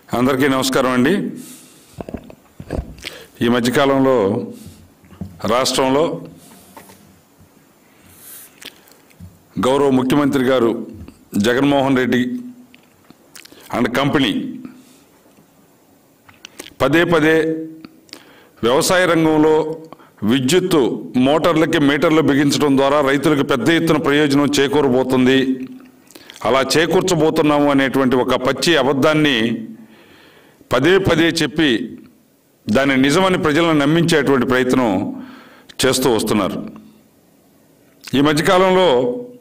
అందరికీ నమస్కారం అండి ఈ మధ్యకాలంలో రాష్ట్రంలో గౌరవ ముఖ్యమంత్రి గారు జగన్మోహన్ రెడ్డి అండ్ కంపెనీ పదే పదే వ్యవసాయ రంగంలో విద్యుత్తు మోటార్లకి మీటర్లు బిగించడం ద్వారా రైతులకు పెద్ద ఎత్తున ప్రయోజనం చేకూరబోతుంది అలా చేకూర్చబోతున్నాము అనేటువంటి ఒక పచ్చి అబద్ధాన్ని పదే పదే చెప్పి దాన్ని నిజమని ప్రజలను నమ్మించేటువంటి ప్రయత్నం చేస్తూ వస్తున్నారు ఈ మధ్యకాలంలో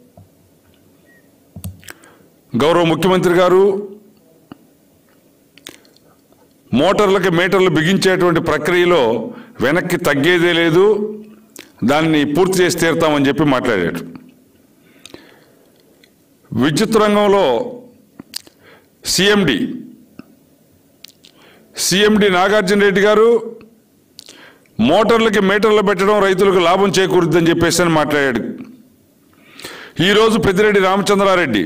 గౌరవ ముఖ్యమంత్రి గారు మోటార్లకి మీటర్లు బిగించేటువంటి ప్రక్రియలో వెనక్కి తగ్గేదే లేదు దాన్ని పూర్తి చేసి తీరుతామని చెప్పి మాట్లాడాడు విద్యుత్ రంగంలో సిఎండి సిఎండి నాగార్జున రెడ్డి గారు మోటార్లకి మీటర్లు పెట్టడం రైతులకు లాభం చేకూరుద్దని చెప్పేసి అని మాట్లాడాడు ఈరోజు పెద్దిరెడ్డి రామచంద్రారెడ్డి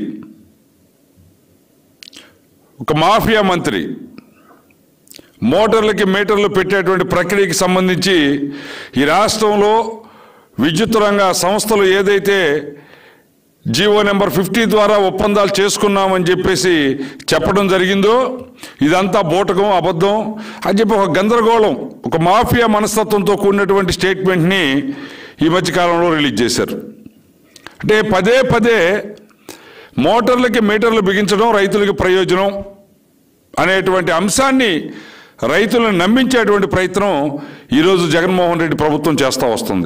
ఒక మాఫియా మంత్రి మోటార్లకి మీటర్లు పెట్టేటువంటి ప్రక్రియకి సంబంధించి ఈ రాష్ట్రంలో విద్యుత్ రంగ సంస్థలు ఏదైతే జీవో నెంబర్ ఫిఫ్టీ ద్వారా ఒప్పందాలు చేసుకున్నామని చెప్పేసి చెప్పడం జరిగిందో ఇదంతా బూటకం అబద్ధం అని చెప్పి ఒక గందరగోళం ఒక మాఫియా మనస్తత్వంతో కూడినటువంటి స్టేట్మెంట్ని ఈ మధ్యకాలంలో రిలీజ్ చేశారు అంటే పదే పదే మోటార్లకి మీటర్లు బిగించడం రైతులకి ప్రయోజనం అనేటువంటి అంశాన్ని రైతులను నమ్మించేటువంటి ప్రయత్నం ఈరోజు జగన్మోహన్ రెడ్డి ప్రభుత్వం చేస్తూ వస్తుంది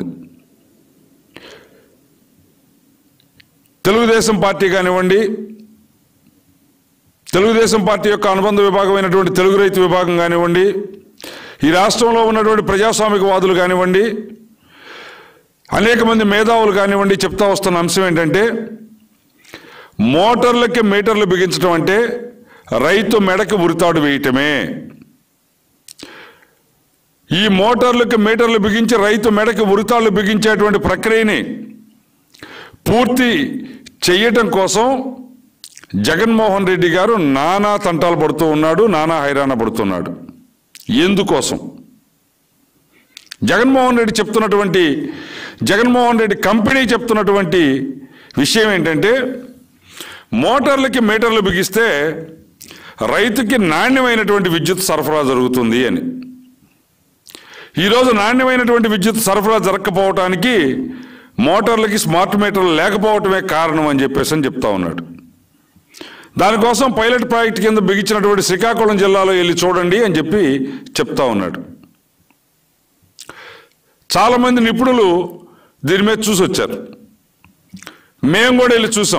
తెలుగుదేశం పార్టీ కానివ్వండి తెలుగుదేశం పార్టీ యొక్క అనుబంధ విభాగమైనటువంటి తెలుగు రైతు విభాగం కానివ్వండి ఈ రాష్ట్రంలో ఉన్నటువంటి ప్రజాస్వామికవాదులు కానివ్వండి అనేక మంది మేధావులు కానివ్వండి చెప్తా వస్తున్న అంశం ఏంటంటే మోటార్లకి మీటర్లు బిగించడం అంటే రైతు మెడకి ఉరితాడు వేయటమే ఈ మోటార్లకి మీటర్లు బిగించి రైతు మెడకి ఉరితాళ్ళు బిగించేటువంటి ప్రక్రియని పూర్తి చేయటం కోసం జగన్మోహన్ రెడ్డి గారు నానా తంటాలు పడుతూ ఉన్నాడు నానా హైరాణ పడుతున్నాడు ఎందుకోసం జగన్మోహన్ రెడ్డి చెప్తున్నటువంటి జగన్మోహన్ రెడ్డి కంపెనీ చెప్తున్నటువంటి విషయం ఏంటంటే మోటార్లకి మీటర్లు బిగిస్తే రైతుకి నాణ్యమైనటువంటి విద్యుత్ సరఫరా జరుగుతుంది అని ఈరోజు నాణ్యమైనటువంటి విద్యుత్ సరఫరా జరగకపోవటానికి మోటార్లకి స్మార్ట్ మీటర్లు లేకపోవటమే కారణం అని చెప్పేసి అని చెప్తా ఉన్నాడు దానికోసం పైలట్ ప్రాజెక్ట్ కింద బిగించినటువంటి శ్రీకాకుళం జిల్లాలో వెళ్ళి చూడండి అని చెప్పి చెప్తా ఉన్నాడు చాలామంది నిపుణులు దీని మీద చూసి వచ్చారు మేము కూడా వెళ్ళి చూసాం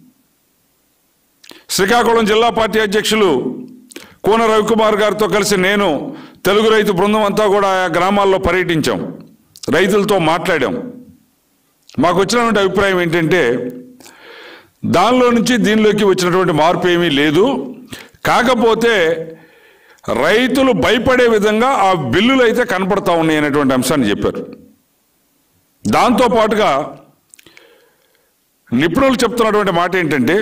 శ్రీకాకుళం జిల్లా పార్టీ అధ్యక్షులు కోన రవికుమార్ గారితో కలిసి నేను తెలుగు రైతు బృందం అంతా కూడా ఆయా గ్రామాల్లో పర్యటించాం రైతులతో మాట్లాడాం మాకు వచ్చినటువంటి అభిప్రాయం ఏంటంటే దానిలో నుంచి దీనిలోకి వచ్చినటువంటి మార్పు ఏమీ లేదు కాకపోతే రైతులు భయపడే విధంగా ఆ బిల్లులు అయితే కనపడతా ఉన్నాయి అనేటువంటి అంశాన్ని చెప్పారు దాంతో పాటుగా నిపుణులు చెప్తున్నటువంటి మాట ఏంటంటే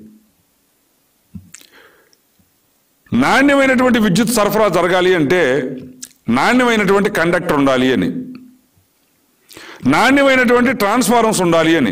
నాణ్యమైనటువంటి విద్యుత్ సరఫరా జరగాలి అంటే నాణ్యమైనటువంటి కండక్టర్ ఉండాలి అని నాణ్యమైనటువంటి ట్రాన్స్ఫార్మర్స్ ఉండాలి అని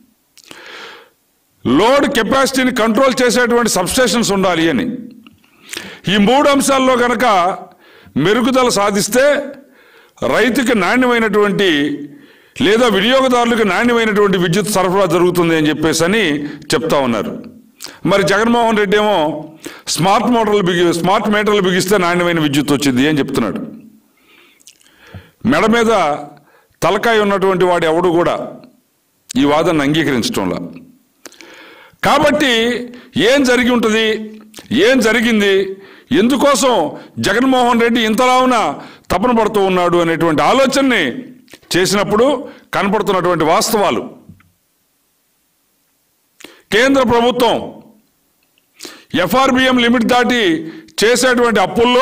లోడ్ కెపాసిటీని కంట్రోల్ చేసేటువంటి సబ్స్టేషన్స్ ఉండాలి అని ఈ మూడు అంశాల్లో కనుక మెరుగుదల సాధిస్తే రైతుకి నాణ్యమైనటువంటి లేదా వినియోగదారులకు నాణ్యమైనటువంటి విద్యుత్ సరఫరా జరుగుతుంది అని చెప్పేసి అని చెప్తా ఉన్నారు మరి జగన్మోహన్ రెడ్డి ఏమో స్మార్ట్ మోటార్లు బిగి స్మార్ట్ మీటర్లు బిగిస్తే నాణ్యమైన విద్యుత్ వచ్చింది అని చెప్తున్నాడు మెడ మీద తలకాయ ఉన్నటువంటి వాడు ఎవడు కూడా ఈ వాదనను అంగీకరించడంలా కాబట్టి ఏం జరిగి ఉంటుంది ఏం జరిగింది ఎందుకోసం జగన్మోహన్ రెడ్డి ఇంతలావున తపన పడుతూ ఉన్నాడు అనేటువంటి ఆలోచనని చేసినప్పుడు కనపడుతున్నటువంటి వాస్తవాలు కేంద్ర ప్రభుత్వం ఎఫ్ఆర్బిఎం లిమిట్ దాటి చేసేటువంటి అప్పుల్లో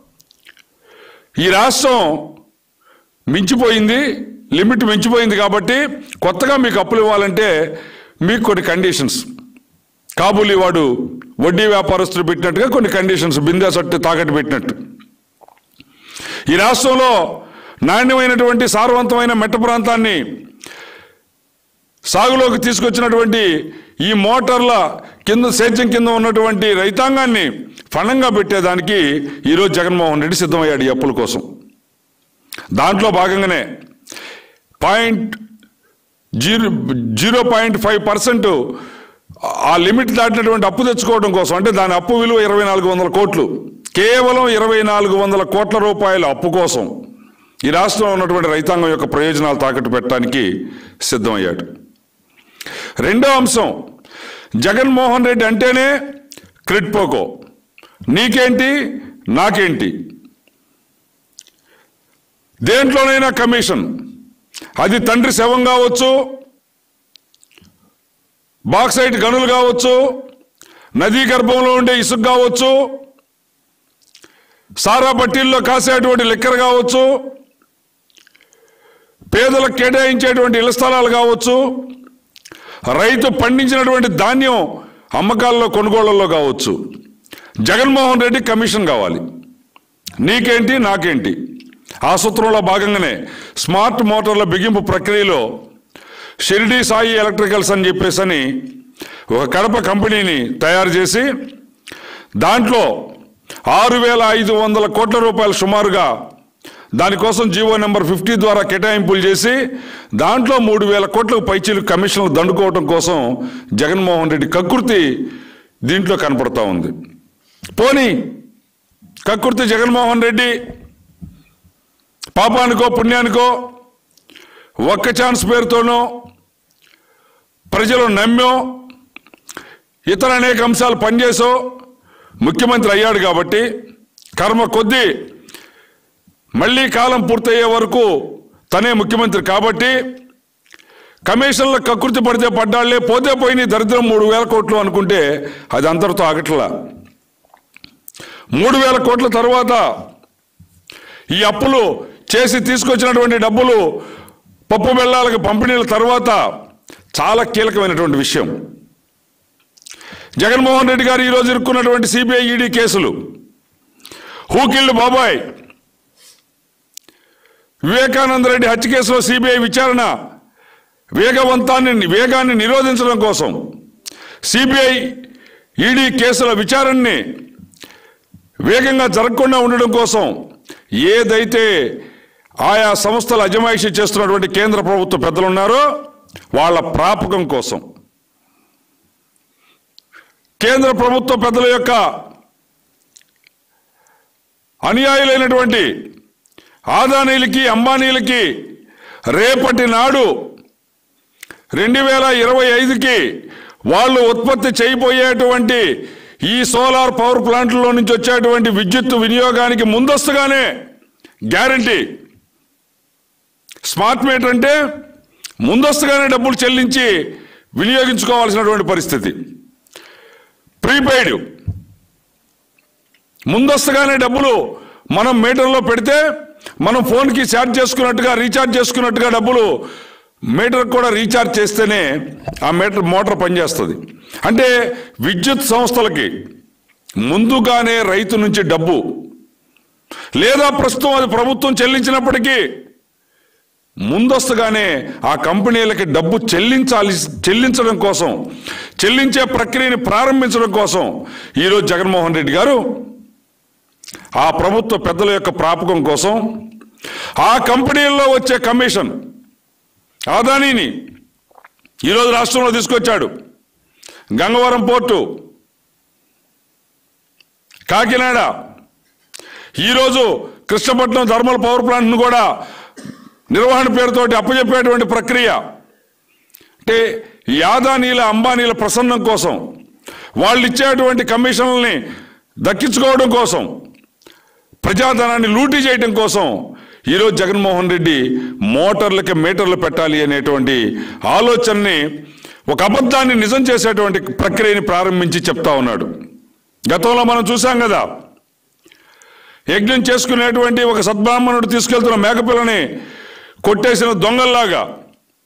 ఈ రాష్ట్రం మించిపోయింది లిమిట్ మించిపోయింది కాబట్టి కొత్తగా మీకు అప్పులు ఇవ్వాలంటే మీకు కొన్ని కండిషన్స్ కాబూలీ వాడు వడ్డీ వ్యాపారస్తులు పెట్టినట్టుగా కొన్ని కండిషన్స్ బిందా సట్టు తాకట్టు పెట్టినట్టు ఈ రాష్ట్రంలో నాణ్యమైనటువంటి సారవంతమైన మెట్ట ప్రాంతాన్ని సాగులోకి తీసుకొచ్చినటువంటి ఈ మోటార్ల కింద సేద్యం కింద ఉన్నటువంటి రైతాంగాన్ని ఫణంగా పెట్టేదానికి ఈరోజు జగన్మోహన్ రెడ్డి సిద్ధమయ్యాడు ఈ అప్పుల కోసం దాంట్లో భాగంగానే point zero zero point five percent ఆ లిమిట్ దాటినటువంటి అప్పు తెచ్చుకోవడం కోసం అంటే దాని అప్పు విలువ ఇరవై నాలుగు వందల కోట్లు కేవలం ఇరవై నాలుగు వందల కోట్ల రూపాయల అప్పు కోసం ఈ రాష్ట్రంలో ఉన్నటువంటి రైతాంగం యొక్క ప్రయోజనాలు తాకట్టు పెట్టడానికి సిద్ధమయ్యాడు రెండో అంశం జగన్మోహన్ రెడ్డి అంటేనే క్రిట్పోకో నీకేంటి నాకేంటి దేంట్లోనైనా కమిషన్ అది తండ్రి శవం కావచ్చు బాక్సైట్ గనులు కావచ్చు నదీ గర్భంలో ఉండే ఇసుక కావచ్చు సారా బట్టీల్లో కాసేటువంటి లిక్కర్ కావచ్చు పేదలకు కేటాయించేటువంటి ఇళ్ల స్థలాలు కావచ్చు రైతు పండించినటువంటి ధాన్యం అమ్మకాల్లో కొనుగోళ్లలో కావచ్చు జగన్మోహన్ రెడ్డి కమిషన్ కావాలి నీకేంటి నాకేంటి ఆ సూత్రంలో భాగంగానే స్మార్ట్ మోటార్ల బిగింపు ప్రక్రియలో షిరిడి సాయి ఎలక్ట్రికల్స్ అని చెప్పేసి అని ఒక కడప కంపెనీని తయారు చేసి దాంట్లో ఆరు వేల ఐదు వందల కోట్ల రూపాయలు సుమారుగా దానికోసం జీవో నెంబర్ ఫిఫ్టీ ద్వారా కేటాయింపులు చేసి దాంట్లో మూడు వేల కోట్లకు పైచీలు కమిషన్లు దండుకోవడం కోసం జగన్మోహన్ రెడ్డి కకృతి దీంట్లో కనపడతా ఉంది పోనీ కకృతి జగన్మోహన్ రెడ్డి పాపానికో పుణ్యానికో ఒక్క ఛాన్స్ పేరుతోనో ప్రజలు నమ్మో ఇతర అనేక అంశాలు పనిచేసో ముఖ్యమంత్రి అయ్యాడు కాబట్టి కర్మ కొద్దీ మళ్ళీ కాలం పూర్తయ్యే వరకు తనే ముఖ్యమంత్రి కాబట్టి కమిషన్ల కకృతి పడితే పడ్డాళ్లే పోతే పోయిన దరిద్రం మూడు వేల కోట్లు అనుకుంటే అది అంతటితో ఆగట్లా మూడు వేల కోట్ల తర్వాత ఈ అప్పులు చేసి తీసుకొచ్చినటువంటి డబ్బులు పప్పు బెల్లాలకు పంపిణీల తర్వాత చాలా కీలకమైనటువంటి విషయం జగన్మోహన్ రెడ్డి గారు ఈరోజు ఇరుక్కున్నటువంటి సిబిఐ ఈడీ కేసులు హూకిల్లు బాబాయ్ వివేకానంద రెడ్డి హత్య కేసులో సిబిఐ విచారణ వేగవంతాన్ని వేగాన్ని నిరోధించడం కోసం సిబిఐ ఈడీ కేసుల విచారణని వేగంగా జరగకుండా ఉండడం కోసం ఏదైతే ఆయా సంస్థల అజమాయిషీ చేస్తున్నటువంటి కేంద్ర ప్రభుత్వ పెద్దలు ఉన్నారో వాళ్ళ ప్రాపకం కోసం కేంద్ర ప్రభుత్వ పెద్దల యొక్క అనుయాయులైనటువంటి ఆదానీలకి అంబానీలకి రేపటి నాడు రెండు వేల ఇరవై ఐదుకి వాళ్ళు ఉత్పత్తి చేయబోయేటువంటి ఈ సోలార్ పవర్ ప్లాంట్లో నుంచి వచ్చేటువంటి విద్యుత్ వినియోగానికి ముందస్తుగానే గ్యారంటీ స్మార్ట్ మీటర్ అంటే ముందస్తుగానే డబ్బులు చెల్లించి వినియోగించుకోవాల్సినటువంటి పరిస్థితి ప్రీపెయిడ్ ముందస్తుగానే డబ్బులు మనం మీటర్లో పెడితే మనం ఫోన్కి ఛార్జ్ చేసుకున్నట్టుగా రీఛార్జ్ చేసుకున్నట్టుగా డబ్బులు మీటర్ కూడా రీఛార్జ్ చేస్తేనే ఆ మీటర్ మోటార్ పనిచేస్తుంది అంటే విద్యుత్ సంస్థలకి ముందుగానే రైతు నుంచి డబ్బు లేదా ప్రస్తుతం అది ప్రభుత్వం చెల్లించినప్పటికీ ముందస్తుగానే ఆ కంపెనీలకి డబ్బు చెల్లించాలి చెల్లించడం కోసం చెల్లించే ప్రక్రియని ప్రారంభించడం కోసం ఈరోజు జగన్మోహన్ రెడ్డి గారు ఆ ప్రభుత్వ పెద్దల యొక్క ప్రాపకం కోసం ఆ కంపెనీల్లో వచ్చే కమిషన్ ఆదానీని ఈరోజు రాష్ట్రంలో తీసుకొచ్చాడు గంగవరం పోర్టు కాకినాడ ఈరోజు కృష్ణపట్నం థర్మల్ పవర్ ప్లాంట్ను కూడా నిర్వహణ పేరుతోటి అప్పచెప్పేటువంటి ప్రక్రియ అంటే ఈ ఆదానీల అంబానీల ప్రసన్నం కోసం వాళ్ళు ఇచ్చేటువంటి కమిషన్లని దక్కించుకోవడం కోసం ప్రజాధనాన్ని లూటీ చేయడం కోసం ఈరోజు జగన్మోహన్ రెడ్డి మోటార్లకి మీటర్లు పెట్టాలి అనేటువంటి ఆలోచనని ఒక అబద్ధాన్ని నిజం చేసేటువంటి ప్రక్రియని ప్రారంభించి చెప్తా ఉన్నాడు గతంలో మనం చూసాం కదా యజ్ఞం చేసుకునేటువంటి ఒక సద్బ్రాహ్మణుడు తీసుకెళ్తున్న మేకపిల్లని కొట్టేసిన దొంగల్లాగా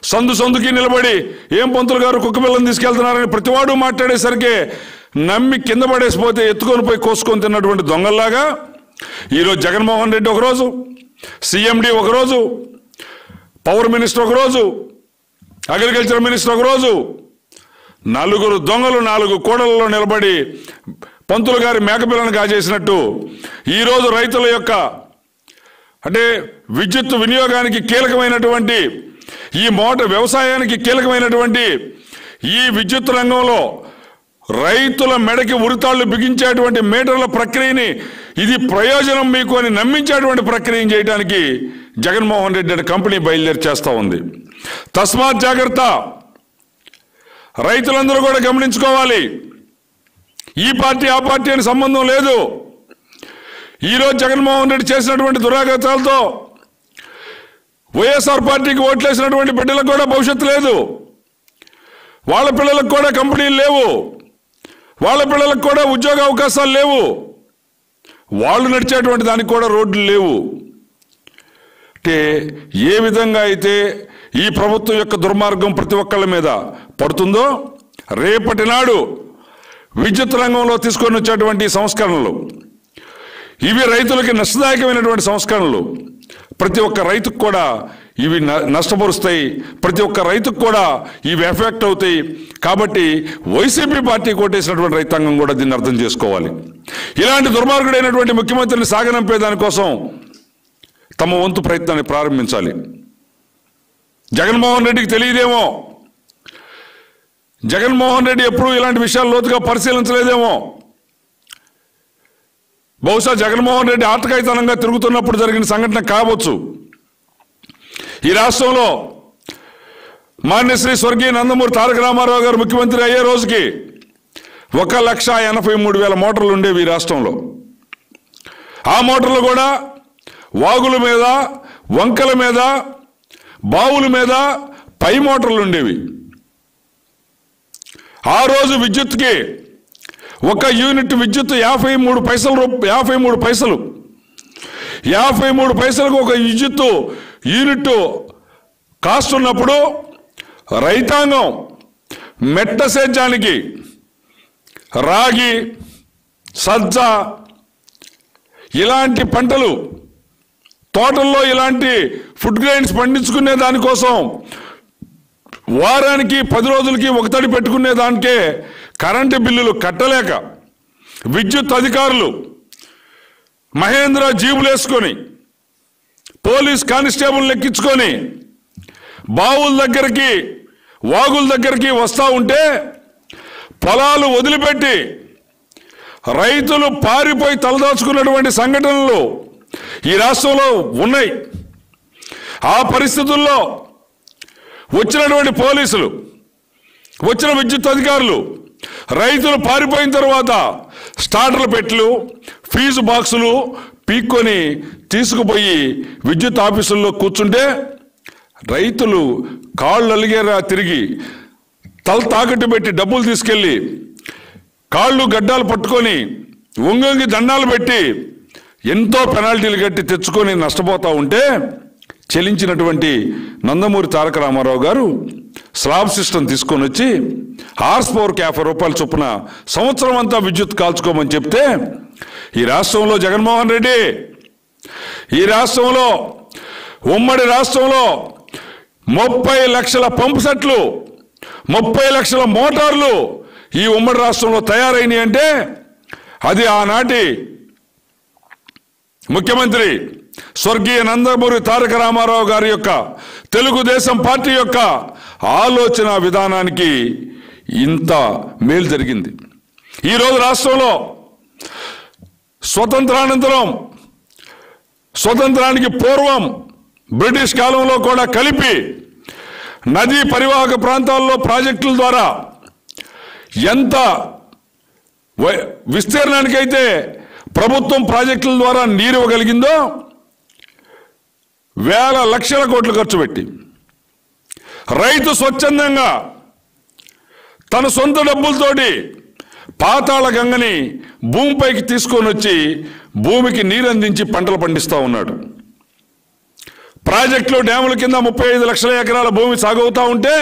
సందు సందుకి నిలబడి ఏం పంతులు గారు కుక్క పిల్లని తీసుకెళ్తున్నారని ప్రతివాడు మాట్లాడేసరికి నమ్మి కింద పడేసిపోతే ఎత్తుకొని పోయి కోసుకొని తిన్నటువంటి దొంగల్లాగా ఈరోజు జగన్మోహన్ రెడ్డి ఒకరోజు సీఎండి ఒకరోజు పవర్ మినిస్టర్ ఒకరోజు అగ్రికల్చర్ మినిస్టర్ ఒకరోజు నలుగురు దొంగలు నాలుగు కోడలలో నిలబడి పంతులు గారి మేకపిల్లను కాజేసినట్టు ఈరోజు రైతుల యొక్క అంటే విద్యుత్ వినియోగానికి కీలకమైనటువంటి ఈ మోట వ్యవసాయానికి కీలకమైనటువంటి ఈ విద్యుత్ రంగంలో రైతుల మెడకి ఉరితాళ్లు బిగించేటువంటి మీటర్ల ప్రక్రియని ఇది ప్రయోజనం మీకు అని నమ్మించేటువంటి ప్రక్రియను చేయడానికి జగన్మోహన్ రెడ్డి అనే కంపెనీ బయలుదేరి చేస్తూ ఉంది తస్మాత్ జాగ్రత్త రైతులందరూ కూడా గమనించుకోవాలి ఈ పార్టీ ఆ పార్టీ అని సంబంధం లేదు ఈరోజు జగన్మోహన్ రెడ్డి చేసినటువంటి దురాగతాలతో వైఎస్ఆర్ పార్టీకి ఓట్లేసినటువంటి బిడ్డలకు కూడా భవిష్యత్తు లేదు వాళ్ళ పిల్లలకు కూడా కంపెనీలు లేవు వాళ్ళ పిల్లలకు కూడా ఉద్యోగ అవకాశాలు లేవు వాళ్ళు నడిచేటువంటి దానికి కూడా రోడ్లు లేవు అంటే ఏ విధంగా అయితే ఈ ప్రభుత్వం యొక్క దుర్మార్గం ప్రతి ఒక్కళ్ళ మీద పడుతుందో రేపటి నాడు విద్యుత్ రంగంలో తీసుకొని వచ్చేటువంటి సంస్కరణలు ఇవి రైతులకి నష్టదాయకమైనటువంటి సంస్కరణలు ప్రతి ఒక్క రైతుకు కూడా ఇవి న- నష్టపరుస్తాయి ప్రతి ఒక్క రైతుకు కూడా ఇవి ఎఫెక్ట్ అవుతాయి కాబట్టి వైసీపీ పార్టీ కొట్టేసినటువంటి రైతాంగం కూడా దీన్ని అర్థం చేసుకోవాలి ఇలాంటి దుర్మార్గుడైనటువంటి ముఖ్యమంత్రిని సాగనంపే దానికోసం తమ వంతు ప్రయత్నాన్ని ప్రారంభించాలి జగన్మోహన్ రెడ్డికి తెలియదేమో జగన్మోహన్ రెడ్డి ఎప్పుడూ ఇలాంటి విషయాలు లోతుగా పరిశీలించలేదేమో బహుశా జగన్మోహన్ రెడ్డి ఆటకాయితనంగా తిరుగుతున్నప్పుడు జరిగిన సంఘటన కావచ్చు ఈ రాష్ట్రంలో మాన్యశ్రీ స్వర్గీయ నందమూరి తారక రామారావు గారు ముఖ్యమంత్రి అయ్యే రోజుకి ఒక లక్ష ఎనభై మూడు వేల మోటార్లు ఉండేవి ఈ రాష్ట్రంలో ఆ మోటార్లు కూడా వాగుల మీద వంకల మీద బావుల మీద పై మోటార్లు ఉండేవి ఆ రోజు విద్యుత్కి ఒక యూనిట్ విద్యుత్ యాభై మూడు పైసలు రూప- యాభై మూడు పైసలు యాభై మూడు పైసలకు ఒక విద్యుత్ యూనిట్ కాస్ట్ ఉన్నప్పుడు రైతాంగం మెట్ట సేద్యానికి రాగి సజ్జ ఇలాంటి పంటలు తోటల్లో ఇలాంటి ఫుడ్ గ్రెయిన్స్ పండించుకునే దానికోసం వారానికి పది రోజులకి ఒక తడి పెట్టుకునే దానికే కరెంటు బిల్లులు కట్టలేక విద్యుత్ అధికారులు మహేంద్ర జీబులు వేసుకొని పోలీస్ కానిస్టేబుల్ ఎక్కించుకొని బావుల దగ్గరికి వాగుల దగ్గరికి వస్తూ ఉంటే పొలాలు వదిలిపెట్టి రైతులు పారిపోయి తలదాచుకున్నటువంటి సంఘటనలు ఈ రాష్ట్రంలో ఉన్నాయి ఆ పరిస్థితుల్లో వచ్చినటువంటి పోలీసులు వచ్చిన విద్యుత్ అధికారులు రైతులు పారిపోయిన తర్వాత స్టార్టర్ల పెట్లు ఫీజు బాక్సులు పీక్కొని తీసుకుపోయి విద్యుత్ ఆఫీసుల్లో కూర్చుంటే రైతులు కాళ్ళు అలిగేరా తిరిగి తల తాకట్టు పెట్టి డబ్బులు తీసుకెళ్ళి కాళ్ళు గడ్డాలు పట్టుకొని ఒంగొంగి దండాలు పెట్టి ఎంతో పెనాల్టీలు కట్టి తెచ్చుకొని నష్టపోతా ఉంటే చెల్లించినటువంటి నందమూరి తారక రామారావు గారు స్లాబ్ సిస్టమ్ తీసుకొని వచ్చి హార్స్ పవర్కి యాభై రూపాయల చొప్పున సంవత్సరం అంతా విద్యుత్ కాల్చుకోమని చెప్తే ఈ రాష్ట్రంలో జగన్మోహన్ రెడ్డి ఈ రాష్ట్రంలో ఉమ్మడి రాష్ట్రంలో ముప్పై లక్షల పంపు సెట్లు ముప్పై లక్షల మోటార్లు ఈ ఉమ్మడి రాష్ట్రంలో తయారైనవి అంటే అది ఆనాటి ముఖ్యమంత్రి స్వర్గీయ నందమూరి తారక రామారావు గారి యొక్క తెలుగుదేశం పార్టీ యొక్క ఆలోచన విధానానికి ఇంత మేలు జరిగింది ఈరోజు రాష్ట్రంలో స్వతంత్రానంతరం స్వతంత్రానికి పూర్వం బ్రిటిష్ కాలంలో కూడా కలిపి నదీ పరివాహక ప్రాంతాల్లో ప్రాజెక్టుల ద్వారా ఎంత వ- విస్తీర్ణానికైతే ప్రభుత్వం ప్రాజెక్టుల ద్వారా నీరు ఇవ్వగలిగిందో వేల లక్షల కోట్లు ఖర్చు పెట్టి రైతు స్వచ్ఛందంగా తన సొంత డబ్బులతోటి పాతాళ గంగని భూమిపైకి తీసుకొని వచ్చి భూమికి నీరు అందించి పంటలు పండిస్తూ ఉన్నాడు ప్రాజెక్టులు డ్యాముల కింద ముప్పై ఐదు లక్షల ఎకరాల భూమి సాగవుతా ఉంటే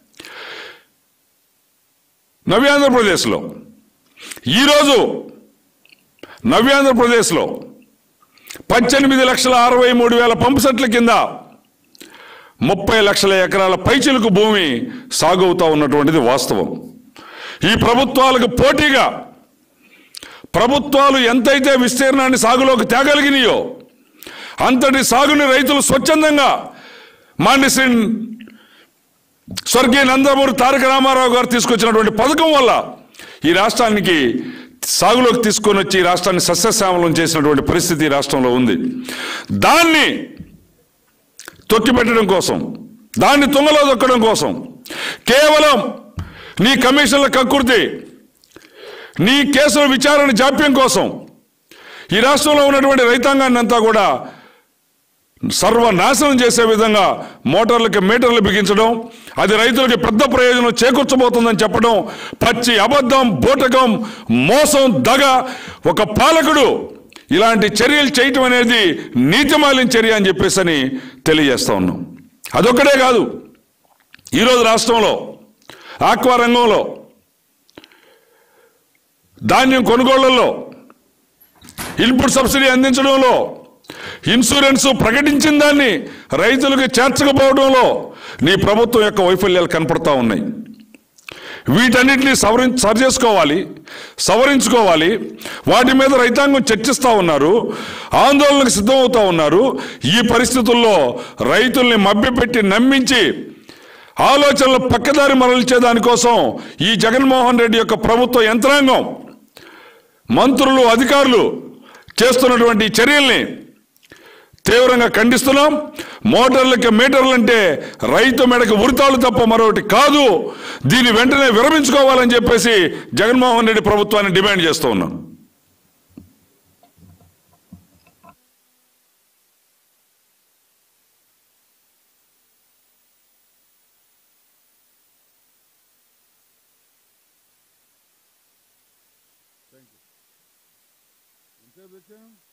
నవ్యాంధ్రప్రదేశ్లో ఈరోజు నవ్యాంధ్రప్రదేశ్లో పద్దెనిమిది లక్షల అరవై మూడు వేల పంపు సెట్ల కింద ముప్పై లక్షల ఎకరాల పైచిలుకు భూమి సాగవుతా ఉన్నటువంటిది వాస్తవం ఈ ప్రభుత్వాలకు పోటీగా ప్రభుత్వాలు ఎంతైతే విస్తీర్ణాన్ని సాగులోకి తేగలిగినాయో అంతటి సాగుని రైతులు స్వచ్ఛందంగా మాండి శ్రీ స్వర్గీయ నందమూరి తారక రామారావు గారు తీసుకొచ్చినటువంటి పథకం వల్ల ఈ రాష్ట్రానికి సాగులోకి తీసుకొని వచ్చి ఈ రాష్ట్రాన్ని సస్యశ్యామలం చేసినటువంటి పరిస్థితి ఈ రాష్ట్రంలో ఉంది దాన్ని తొక్కిపెట్టడం కోసం దాన్ని తుంగలో దొక్కడం కోసం కేవలం నీ కమిషన్ల కక్కుర్తి నీ కేసుల విచారణ జాప్యం కోసం ఈ రాష్ట్రంలో ఉన్నటువంటి రైతాంగాన్ని అంతా కూడా సర్వనాశనం చేసే విధంగా మోటార్లకి మీటర్లు బిగించడం అది రైతులకి పెద్ద ప్రయోజనం చేకూర్చబోతుందని చెప్పడం పచ్చి అబద్ధం బూటకం మోసం దగ ఒక పాలకుడు ఇలాంటి చర్యలు చేయటం అనేది నీతిమాలిన చర్య అని చెప్పేసి అని తెలియజేస్తా ఉన్నాం అదొక్కటే కాదు ఈరోజు రాష్ట్రంలో ఆక్వా రంగంలో ధాన్యం కొనుగోళ్లలో ఇన్పుట్ సబ్సిడీ అందించడంలో ఇన్సూరెన్స్ ప్రకటించిన దాన్ని రైతులకు చేర్చకపోవడంలో నీ ప్రభుత్వం యొక్క వైఫల్యాలు కనపడతా ఉన్నాయి వీటన్నిటిని సవరి సరి చేసుకోవాలి సవరించుకోవాలి వాటి మీద రైతాంగం చర్చిస్తూ ఉన్నారు ఆందోళనకు సిద్ధమవుతా ఉన్నారు ఈ పరిస్థితుల్లో రైతుల్ని మభ్యపెట్టి నమ్మించి ఆలోచనలు పక్కదారి మరల్చే దానికోసం ఈ జగన్మోహన్ రెడ్డి యొక్క ప్రభుత్వ యంత్రాంగం మంత్రులు అధికారులు చేస్తున్నటువంటి ఈ చర్యల్ని తీవ్రంగా ఖండిస్తున్నాం మోటార్లకి మీటర్లు అంటే రైతు మెడకు ఉరితాలు తప్ప మరొకటి కాదు దీన్ని వెంటనే విరమించుకోవాలని చెప్పేసి జగన్మోహన్ రెడ్డి ప్రభుత్వాన్ని డిమాండ్ చేస్తూ ఉన్నాం ఎంతసేపు తెచ్చాను